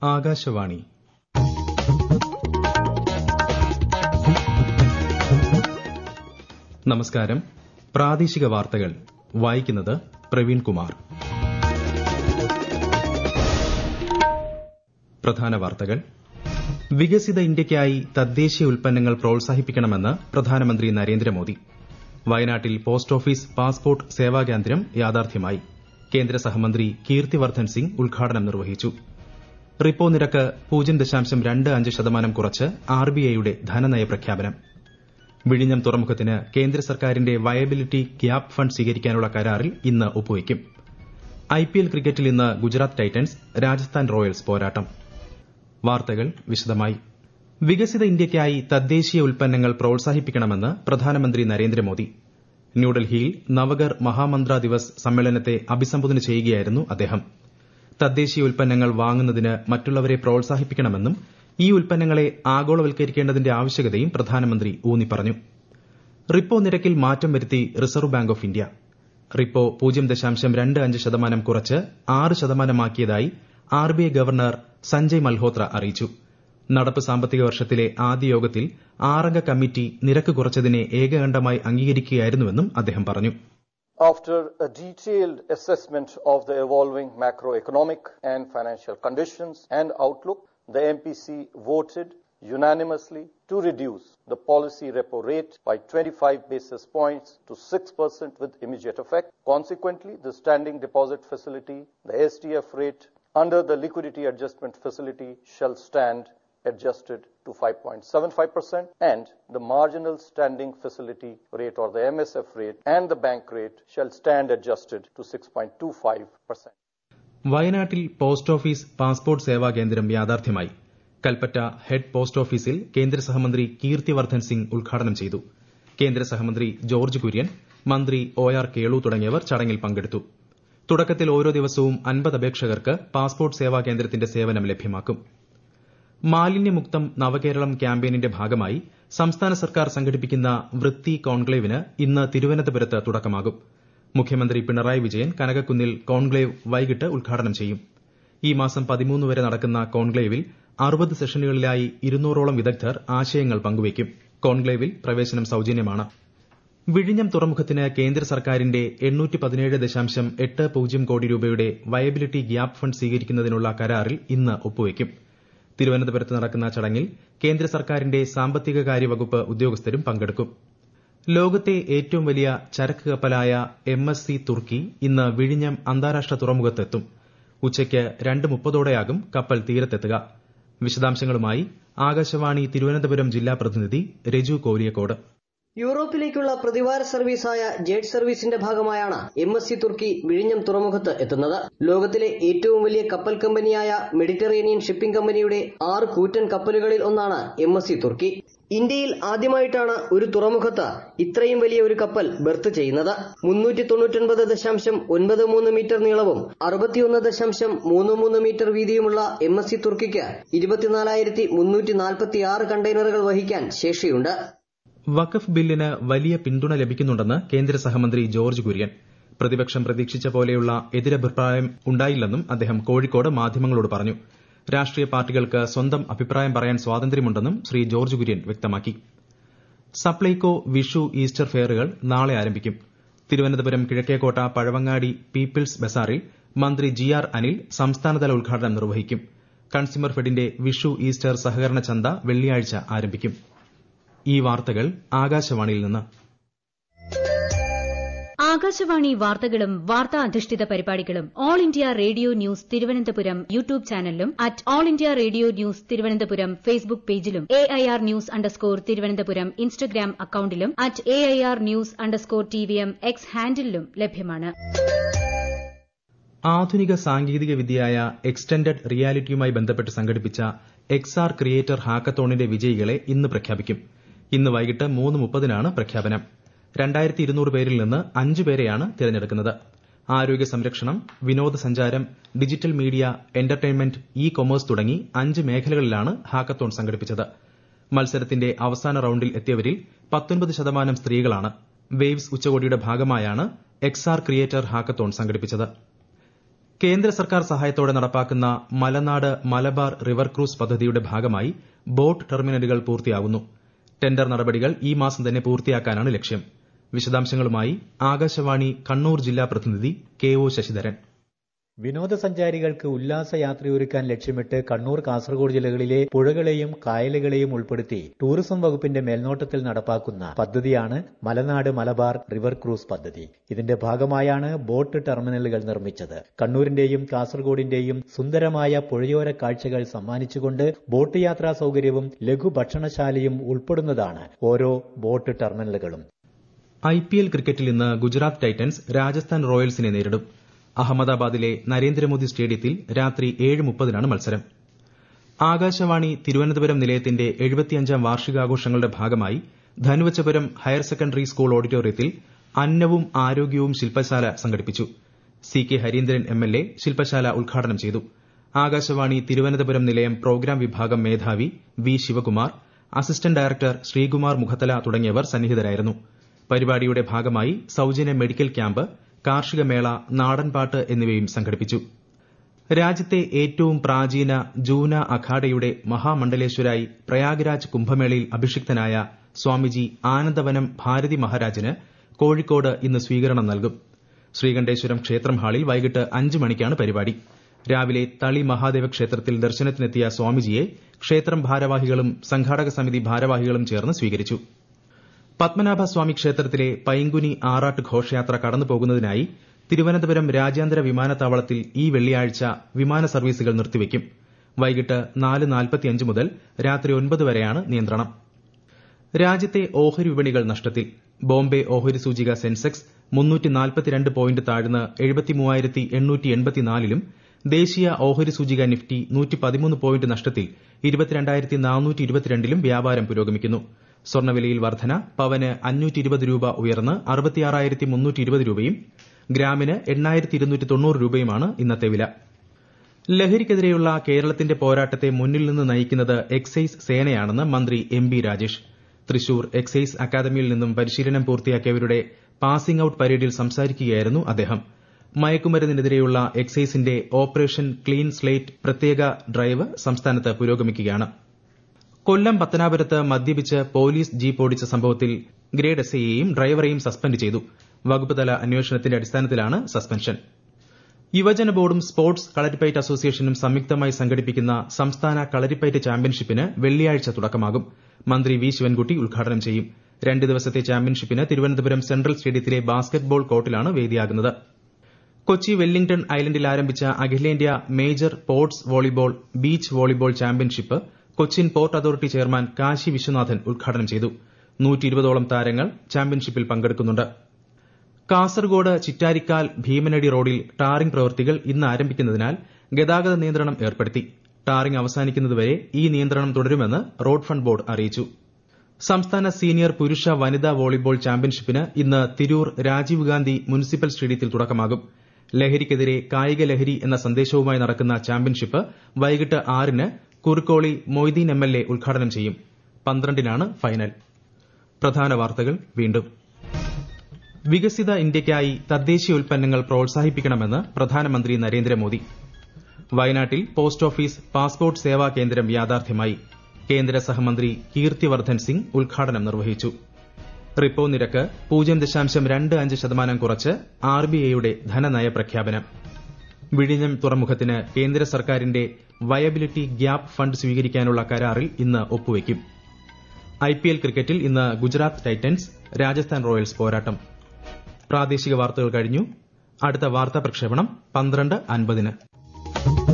ആകാശവാണി നമസ്കാരം പ്രാദേശിക വാർത്തകൾ വായിക്കുന്നത് പ്രവീൺ കുമാർ പ്രധാന വാർത്തകൾ വികസിത ഇന്ത്യയ്ക്കായി തദ്ദേശീയ ഉൽപ്പന്നങ്ങൾ പ്രോത്സാഹിപ്പിക്കണമെന്ന് പ്രധാനമന്ത്രി നരേന്ദ്രമോദി വയനാട്ടിൽ പോസ്റ്റ് ഓഫീസ് പാസ്പോർട്ട് സേവാ കേന്ദ്രം യാഥാർത്ഥ്യമായി കേന്ദ്ര സഹമന്ത്രി കീർത്തിവർദ്ധൻ സിംഗ് ഉദ്ഘാടനം നിർവഹിച്ചു റിപ്പോ നിരക്ക് പൂജ്യം ദശാംശം രണ്ട് അഞ്ച് ശതമാനം കുറച്ച് ആർബിഐയുടെ ധനനയ പ്രഖ്യാപനം വിഴിഞ്ഞം തുറമുഖത്തിന് കേന്ദ്ര സർക്കാരിന്റെ വയബിലിറ്റി ഗ്യാപ് ഫണ്ട് സ്വീകരിക്കാനുള്ള കരാറിൽ ഇന്ന് ഒപ്പുവയ്ക്കും ഐപിഎൽ ക്രിക്കറ്റിൽ ഇന്ന് ഗുജറാത്ത് ടൈറ്റൻസ് രാജസ്ഥാൻ റോയൽസ് പോരാട്ടം വാർത്തകൾ വിശദമായി വികസിത ഇന്ത്യയ്ക്കായി തദ്ദേശീയ ഉൽപ്പന്നങ്ങൾ പ്രോത്സാഹിപ്പിക്കണമെന്ന് പ്രധാനമന്ത്രി നരേന്ദ്രമോദി ന്യൂഡൽഹിയിൽ നവഗർ മഹാമന്ത്ര ദിവസ് സമ്മേളനത്തെ അഭിസംബോധന ചെയ്യുകയായിരുന്നു അദ്ദേഹം തദ്ദേശീയ ഉൽപ്പന്നങ്ങൾ വാങ്ങുന്നതിന് മറ്റുള്ളവരെ പ്രോത്സാഹിപ്പിക്കണമെന്നും ഈ ഉൽപ്പന്നങ്ങളെ ആഗോളവൽക്കരിക്കേണ്ടതിന്റെ ആവശ്യകതയും പ്രധാനമന്ത്രി ഊന്നിപ്പറഞ്ഞു റിപ്പോ നിരക്കിൽ മാറ്റം വരുത്തി Reserve Bank of India repo പൂജ്യം ദശാംശം രണ്ട് അഞ്ച് ശതമാനം കുറച്ച് ആറ് ശതമാനമാക്കിയതായി ആർബിഐ ഗവർണർ സഞ്ജയ് മൽഹോത്ര അറിയിച്ചു നടപ്പ് സാമ്പത്തിക വർഷത്തിലെ ആദ്യ യോഗത്തിൽ ആറംഗ കമ്മിറ്റി നിരക്ക് കുറച്ചതിനെ ഏകകണ്ഠമായി അംഗീകരിക്കുകയായിരുന്നുവെന്നും അദ്ദേഹം പറഞ്ഞു After a detailed assessment of the evolving macroeconomic and financial conditions and outlook, the MPC voted unanimously to reduce the policy repo rate by 25 basis points to 6% with immediate effect. Consequently, the standing deposit facility, the SDF rate under the liquidity adjustment facility shall stand adjusted to 5.75% and the marginal standing facility rate or the MSF rate and the bank rate shall stand adjusted to 6.25%. വയനാട്ടിൽ post office passport സേവാ കേന്ദ്രം യാഥാർത്ഥ്യമായി Kalpetta head post ഓഫീസിൽ കേന്ദ്ര സഹമന്ത്രി കീർത്തിവർദ്ധൻ സിംഗ് ഉദ്ഘാടനം ചെയ്തു കേന്ദ്ര സഹമന്ത്രി ജോർജ് കുര്യൻ മന്ത്രി ഒ ആർ കേളു തുടങ്ങിയവർ ചടങ്ങിൽ പങ്കെടുത്തു തുടക്കത്തിൽ ഓരോ ദിവസവും അൻപത് അപേക്ഷകർക്ക് പാസ്പോർട്ട് സേവാ കേന്ദ്രത്തിന്റെ സേവനം ലഭ്യമാക്കും മാലിന്യമുക്തം നവകേരളം ക്യാമ്പയിനിന്റെ ഭാഗമായി സംസ്ഥാന സർക്കാർ സംഘടിപ്പിക്കുന്ന വൃത്തി കോൺക്ലേവിന് ഇന്ന് തിരുവനന്തപുരത്ത് തുടക്കമാകും മുഖ്യമന്ത്രി പിണറായി വിജയൻ കനകക്കുന്നിൽ കോൺക്ലേവ് വൈകിട്ട് ഉദ്ഘാടനം ചെയ്യും ഈ മാസം പതിമൂന്ന് വരെ നടക്കുന്ന കോൺക്ലേവിൽ അറുപത് സെഷനുകളിലായി ഇരുന്നൂറോളം വിദഗ്ധർ ആശയങ്ങൾ പങ്കുവയ്ക്കും കോൺക്ലേവിൽ പ്രവേശനം സൌജന്യമാണ് വിഴിഞ്ഞം തുറമുഖത്തിന് കേന്ദ്ര സർക്കാരിന്റെ എണ്ണൂറ്റി പതിനേഴ് ദശാംശം എട്ട് പൂജ്യം കോടി രൂപയുടെ വയബിലിറ്റി ഗ്യാപ് ഫണ്ട് സ്വീകരിക്കുന്നതിനുള്ള കരാറിൽ ഇന്ന് ഒപ്പുവയ്ക്കും തിരുവനന്തപുരത്ത് നടക്കുന്ന ചടങ്ങിൽ കേന്ദ്ര സർക്കാരിന്റെ സാമ്പത്തിക കാര്യ വകുപ്പ് ഉദ്യോഗസ്ഥരും പങ്കെടുക്കും ലോകത്തെ ഏറ്റവും വലിയ ചരക്ക് കപ്പലായ എം എസ് സി തുർക്കി ഇന്ന് വിഴിഞ്ഞം അന്താരാഷ്ട്ര തുറമുഖത്തെത്തും ഉച്ചയ്ക്ക് രണ്ട് മുപ്പതോടെയാകും കപ്പൽ തീരത്തെത്തുക വിശദാംശങ്ങളുമായി ആകാശവാണി തിരുവനന്തപുരം ജില്ലാ പ്രതിനിധി രജു കോലിയക്കോട് യൂറോപ്പിലേക്കുള്ള പ്രതിവാര സർവീസായ ജെറ്റ് സർവീസിന്റെ ഭാഗമായാണ് എം എസ് സി തുർക്കി വിഴിഞ്ഞം തുറമുഖത്ത് എത്തുന്നത് ലോകത്തിലെ ഏറ്റവും വലിയ കപ്പൽ കമ്പനിയായ മെഡിറ്ററേനിയൻ ഷിപ്പിംഗ് കമ്പനിയുടെ ആറ് കൂറ്റൻ കപ്പലുകളിൽ ഒന്നാണ് എം എസ് സി തുർക്കി ഇന്ത്യയിൽ ആദ്യമായിട്ടാണ് ഒരു തുറമുഖത്ത് ഇത്രയും വലിയ ഒരു കപ്പൽ ബെർത്ത് ചെയ്യുന്നത് മുന്നൂറ്റി തൊണ്ണൂറ്റൊൻപത് ദശാംശം ഒൻപത് മൂന്ന് മീറ്റർ നീളവും അറുപത്തിയൊന്ന് ദശാംശം മൂന്ന് മൂന്ന് മീറ്റർ വീതിയുമുള്ള എം എസ് സി തുർക്കിക്ക് ഇരുപത്തിനാലായിരത്തി മുന്നൂറ്റി നാൽപ്പത്തി ആറ് കണ്ടെയ്നറുകൾ വഹിക്കാൻ ശേഷിയുണ്ട് വഖഫ് ബില്ലിന് വലിയ പിന്തുണ ലഭിക്കുന്നുണ്ടെന്ന് കേന്ദ്ര സഹമന്ത്രി ജോർജ് കുര്യൻ പ്രതിപക്ഷം പ്രതീക്ഷിച്ച പോലെയുള്ള എതിരഭിപ്രായം ഉണ്ടായില്ലെന്നും അദ്ദേഹം കോഴിക്കോട് മാധ്യമങ്ങളോട് പറഞ്ഞു രാഷ്ട്രീയ പാർട്ടികൾക്ക് സ്വന്തം അഭിപ്രായം പറയാൻ സ്വാതന്ത്ര്യമുണ്ടെന്നും ശ്രീ ജോർജ് കുര്യൻ വ്യക്തമാക്കി സപ്ലൈകോ വിഷു ഈസ്റ്റർ ഫെയറുകൾ നാളെ ആരംഭിക്കും തിരുവനന്തപുരം കിഴക്കേക്കോട്ട പഴവങ്ങാടി പീപ്പിൾസ് ബസാറിൽ മന്ത്രി ജി ആർ അനിൽ സംസ്ഥാനതല ഉദ്ഘാടനം നിർവഹിക്കും കൺസ്യൂമർ ഫെഡിന്റെ വിഷു ഈസ്റ്റർ സഹകരണ ചന്ത വെള്ളിയാഴ്ച ആരംഭിക്കും ഈ വാർത്തകൾ ആകാശവാണിയിൽ നിന്ന് ആകാശവാണി വാർത്തകളും വാർത്താ അധിഷ്ഠിത പരിപാടികളും All India Radio News Thiruvananthapuram YouTube ചാനലിലും at All India Radio News Thiruvananthapuram Facebook പേജിലും A I R news underscore Thiruvananthapuram Instagram അക്കൌണ്ടിലും at A I R news underscore T V M X ഹാൻഡിലും ലഭ്യമാണ് ആധുനിക സാങ്കേതിക വിദ്യയായ എക്സ്റ്റൻഡഡ് റിയാലിറ്റിയുമായി ബന്ധപ്പെട്ട് സംഘടിപ്പിച്ച എക്സ് ആർ ക്രിയേറ്റർ ഹാക്കത്തോണിന്റെ വിജയികളെ ഇന്ന് പ്രഖ്യാപിക്കും ഇന്ന് വൈകിട്ട് മൂന്ന് മുപ്പതിനാണ് പ്രഖ്യാപനം രണ്ടായിരത്തി ഇരുന്നൂറ് പേരിൽ നിന്ന് അഞ്ച് പേരെയാണ് തിരഞ്ഞെടുക്കുന്നത് ആരോഗ്യ സംരക്ഷണം വിനോദസഞ്ചാരം digital media entertainment e commerce തുടങ്ങി അഞ്ച് മേഖലകളിലാണ് ഹാക്കത്തോൺ സംഘടിപ്പിച്ചത് മത്സരത്തിന്റെ അവസാന റൌണ്ടിൽ എത്തിയവരിൽ പത്തൊൻപത് ശതമാനം സ്ത്രീകളാണ് വേവ്സ് ഉച്ചകോടിയുടെ ഭാഗമായാണ് എക്സ് ആർ ക്രിയേറ്റർ ഹാക്കത്തോൺ സംഘടിപ്പിച്ചത് കേന്ദ്ര സർക്കാർ സഹായത്തോടെ നടപ്പാക്കുന്ന മലനാട് മലബാർ റിവർ ക്രൂസ് പദ്ധതിയുടെ ഭാഗമായി ബോട്ട് ടെർമിനലുകൾ പൂർത്തിയാകുന്നു ടെൻഡർ നടപടികൾ ഈ മാസം തന്നെ പൂർത്തിയാക്കാനാണ് ലക്ഷ്യം വിശദാംശങ്ങളുമായി ആകാശവാണി കണ്ണൂർ ജില്ലാ പ്രതിനിധി കെ ഒ ശശിധരൻ വിനോദസഞ്ചാരികൾക്ക് ഉല്ലാസയാത്രയൊരുക്കാൻ ലക്ഷ്യമിട്ട് കണ്ണൂർ കാസർഗോഡ് ജില്ലകളിലെ പുഴകളെയും കായലുകളെയും ഉൾപ്പെടുത്തി ടൂറിസം വകുപ്പിന്റെ മേൽനോട്ടത്തിൽ നടപ്പാക്കുന്ന പദ്ധതിയാണ് മലനാട് മലബാർ റിവർ ക്രൂസ് പദ്ധതി ഇതിന്റെ ഭാഗമായാണ് ബോട്ട് ടെർമിനലുകൾ നിർമ്മിച്ചത് കണ്ണൂരിന്റെയും കാസർഗോഡിന്റെയും സുന്ദരമായ പുഴയോര കാഴ്ചകൾ സമ്മാനിച്ചുകൊണ്ട് ബോട്ട് യാത്രാ സൌകര്യവും ലഘു ഭക്ഷണശാലയും ഉൾപ്പെടുന്നതാണ് ഓരോ ബോട്ട് ടെർമിനലുകളും ഐ പി എൽ ക്രിക്കറ്റിൽ ഇന്ന് ഗുജറാത്ത് ടൈറ്റൻസ് രാജസ്ഥാൻ റോയൽസിനെ നേരിടും അഹമ്മദാബാദിലെ നരേന്ദ്രമോദി സ്റ്റേഡിയത്തിൽ രാത്രി ഏഴ് മുപ്പതിനാണ് മത്സരം ആകാശവാണി തിരുവനന്തപുരം നിലയത്തിന്റെ എഴുപത്തിയഞ്ചാം വാർഷികാഘോഷങ്ങളുടെ ഭാഗമായി ധനുവച്ചപുരം ഹയർ സെക്കൻഡറി സ്കൂൾ ഓഡിറ്റോറിയത്തിൽ അന്നവും ആരോഗ്യവും ശില്പശാല സംഘടിപ്പിച്ചു C K Harindran M L A ശില്പശാല ഉദ്ഘാടനം ചെയ്തു ആകാശവാണി തിരുവനന്തപുരം നിലയം പ്രോഗ്രാം വിഭാഗം മേധാവി V Sivakumar assistant director Sreekumar Mukhathala തുടങ്ങിയവർ സന്നിഹിതരായിരുന്നു പരിപാടിയുടെ ഭാഗമായി സൌജന്യ മെഡിക്കൽ ക്യാമ്പ് കാർഷിക മേള നാടൻപാട്ട് എന്നിവയും സംഘടിപ്പിച്ചു രാജ്യത്തെ ഏറ്റവും പ്രാചീന ജൂന അഖാഡയുടെ മഹാമണ്ഡലേശ്വരായി പ്രയാഗ്രാജ് കുംഭമേളയിൽ അഭിഷിക്തനായ സ്വാമിജി ആനന്ദവനം ഭാരതി മഹാരാജിന് കോഴിക്കോട് ഇന്ന് സ്വീകരണം നൽകും ശ്രീകണ്ഠേശ്വരം ക്ഷേത്രം ഹാളിൽ വൈകിട്ട് അഞ്ച് മണിക്കാണ് പരിപാടി രാവിലെ തളി മഹാദേവ ക്ഷേത്രത്തിൽ ദർശനത്തിനെത്തിയ സ്വാമിജിയെ ക്ഷേത്രം ഭാരവാഹികളും സംഘാടക സമിതി ഭാരവാഹികളും ചേർന്ന് സ്വീകരിച്ചു പത്മനാഭസ്വാമി ക്ഷേത്രത്തിലെ പൈങ്കുനി ആറാട്ട് ഘോഷയാത്ര കടന്നു പോകുന്നതിനായി തിരുവനന്തപുരം രാജ്യാന്തര വിമാനത്താവളത്തിൽ ഈ വെള്ളിയാഴ്ച വിമാന സർവീസുകൾ നിർത്തിവയ്ക്കും വൈകിട്ട് നാല് നാൽപ്പത്തിയഞ്ച് മുതൽ രാത്രി ഒൻപത് വരെയാണ് നിയന്ത്രണം രാജ്യത്തെ ഓഹരി വിപണികൾ നഷ്ടത്തിൽ ബോംബെ ഓഹരി സൂചിക സെൻസെക്സ് മുന്നൂറ്റി നാൽപ്പത്തിരണ്ട് പോയിന്റ് താഴ്ന്ന് എഴുപത്തിമൂവായിരത്തി എണ്ണൂറ്റി എൺപത്തിനാലിലും ദേശീയ ഓഹരി സൂചിക നിഫ്റ്റി നൂറ്റി പതിമൂന്ന് പോയിന്റ് നഷ്ടത്തിൽ ഇരുപത്തിരണ്ടായിരത്തി നാനൂറ്റി ഇരുപത്തിരണ്ടിലും വ്യാപാരം പുരോഗമിക്കുന്നു സ്വർണ്ണവിലയിൽ വർധന പവന് അഞ്ഞൂറ്റി ഇരുപത് രൂപ ഉയർന്ന് അറുപത്തിയാറായിരത്തി മുന്നൂറ്റി ഇരുപത് രൂപയും ഗ്രാമിന് എണ്ണായിരത്തി ഇരുന്നൂറ്റി തൊണ്ണൂറ് രൂപയുമാണ് ഇന്നത്തെ വില ലഹരിക്കെതിരെയുള്ള കേരളത്തിന്റെ പോരാട്ടത്തെ മുന്നിൽ നിന്ന് നയിക്കുന്നത് എക്സൈസ് സേനയാണെന്ന് മന്ത്രി M B Rajesh Thrissur excise അക്കാദമിയിൽ നിന്നും പരിശീലനം പൂർത്തിയാക്കിയവരുടെ പാസിംഗ് ഔട്ട് പരേഡിൽ സംസാരിക്കുകയായിരുന്നു അദ്ദേഹം മയക്കുമരുന്നിനെതിരെയുള്ള എക്സൈസിന്റെ ഓപ്പറേഷൻ ക്ലീൻ സ്ലേറ്റ് പ്രത്യേക ഡ്രൈവ് സംസ്ഥാനത്ത് പുരോഗമിക്കുകയാണ് കൊല്ലം പത്തനാപുരത്ത് മദ്യപിച്ച് പോലീസ് ജീപ്പ് ഓടിച്ച സംഭവത്തിൽ ഗ്രേഡ് എസ് ഐയെയും ഡ്രൈവറെയും സസ്പെൻഡ് ചെയ്തു വകുപ്പ് തല അന്വേഷണത്തിന്റെ അടിസ്ഥാനത്തിലാണ് സസ്പെൻഷൻ യുവജന ബോർഡും സ്പോർട്സ് കളരിപ്പയറ്റ് അസോസിയേഷനും സംയുക്തമായി സംഘടിപ്പിക്കുന്ന സംസ്ഥാന കളരിപ്പയറ്റ് ചാമ്പ്യൻഷിപ്പിന് വെള്ളിയാഴ്ച തുടക്കമാകും മന്ത്രി വി ശിവൻകുട്ടി ഉദ്ഘാടനം ചെയ്യും രണ്ട് ദിവസത്തെ ചാമ്പ്യൻഷിപ്പിന് തിരുവനന്തപുരം സെൻട്രൽ സ്റ്റേഡിയത്തിലെ ബാസ്കറ്റ് ബോൾ കോർട്ടിലാണ് വേദിയാകുന്നത് കൊച്ചി വെല്ലിംഗ്ടൺ ഐലൻഡിൽ ആരംഭിച്ച അഖിലേന്ത്യാ major ports volleyball beach volleyball championship Cochin port authority chairman Kashi Viswanathan ഉദ്ഘാടനം ചെയ്തു നൂറ്റിയിരുപതോളം താരങ്ങൾ ചാമ്പ്യൻഷിപ്പിൽ പങ്കെടുക്കുന്നുണ്ട് കാസർഗോഡ് ചിറ്റാരിക്കാൽ ഭീമനടി റോഡിൽ ടാറിംഗ് പ്രവൃത്തികൾ ഇന്ന് ആരംഭിക്കുന്നതിനാൽ ഗതാഗത നിയന്ത്രണം ഏർപ്പെടുത്തി ടാറിംഗ് അവസാനിക്കുന്നതുവരെ ഈ നിയന്ത്രണം തുടരുമെന്ന് റോഡ് ഫണ്ട് ബോർഡ് അറിയിച്ചു സംസ്ഥാന സീനിയർ പുരുഷ വനിതാ വോളിബോൾ ചാമ്പ്യൻഷിപ്പിന് ഇന്ന് തിരൂർ രാജീവ് ഗാന്ധി മുനിസിപ്പൽ സ്റ്റേഡിയത്തിൽ തുടക്കമാകും ലഹരിക്കെതിരെ കായിക ലഹരി എന്ന സന്ദേശവുമായി നടക്കുന്ന ചാമ്പ്യൻഷിപ്പ് വൈകിട്ട് ആറിന് Kurukkoli Moideen M L A ഉദ്ഘാടനം ചെയ്യും പന്ത്രണ്ടിനാണ് ഫൈനൽ പ്രധാന വാർത്തകൾ വീണ്ടും വികസിത ഇന്ത്യയ്ക്കായി തദ്ദേശീയ ഉൽപ്പന്നങ്ങൾ പ്രോത്സാഹിപ്പിക്കണമെന്ന് പ്രധാനമന്ത്രി നരേന്ദ്രമോദി വയനാട്ടിൽ പോസ്റ്റ് ഓഫീസ് പാസ്പോർട്ട് സേവാ കേന്ദ്രം യാഥാർത്ഥ്യമായി കേന്ദ്ര സഹമന്ത്രി കീർത്തിവർദ്ധൻ സിംഗ് ഉദ്ഘാടനം നിർവഹിച്ചു റിപ്പോ നിരക്ക് പൂജ്യം ദശാംശം രണ്ട് അഞ്ച് ശതമാനം കുറച്ച് ആർ ബി ഐയുടെ ധനനയ പ്രഖ്യാപനം വിഴിഞ്ഞം തുറമുഖത്തിന് കേന്ദ്ര സർക്കാരിന്റെ വയബിലിറ്റി ഗ്യാപ് ഫണ്ട് സ്വീകരിക്കാനുള്ള കരാറിൽ ഇന്ന് ഒപ്പുവയ്ക്കും ഐപിഎൽ ക്രിക്കറ്റിൽ ഇന്ന് ഗുജറാത്ത് ടൈറ്റൻസ് രാജസ്ഥാൻ റോയൽസ് പോരാട്ടം പ്രാദേശിക വാർത്തകൾ കഴിഞ്ഞു അടുത്ത വാർത്താ പ്രക്ഷേപണം പന്ത്രണ്ട് അൻപതിന്